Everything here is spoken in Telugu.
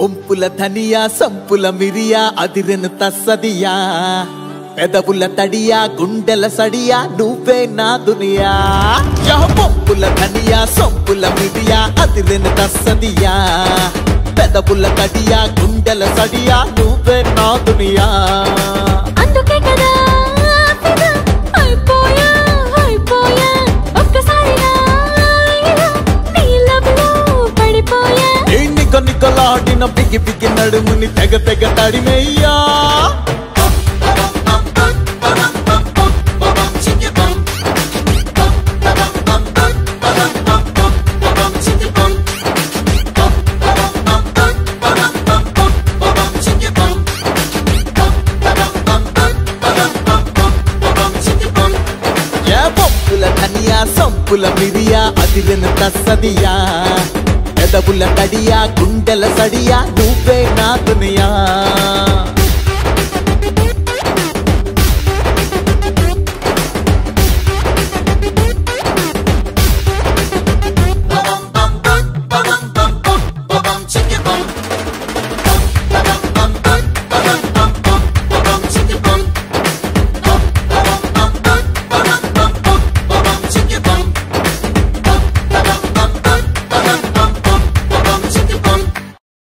ఒంపుల ధనియా సంపుల మిరియా అదిరెను తస్సదియా పెదవుల తడియా గుండెల సడియా నువ్వే నా దునియా యా పొంపుల ధనియా సంపుల మిరియా అదిరెను తస్సదియా పెదవుల తడియా గుండెల సడియా నువ్వే నా దునియా అందుకే కదా ఫిదా అయిపోయా అయిపోయా ఒక్కసారిగా ఇలా నీ లవ్లో పడిపోయా నిక్క నిక్కలాడిన పిగి పిగి నడుముని తెగ తెగ తడిమయ్యా ఏ పప్పుల ధనియా సంపుల మిరియా అదిరిన తస్సదియా పెదవుల తడియా గుండెల సడియా నువ్వే నా దునియా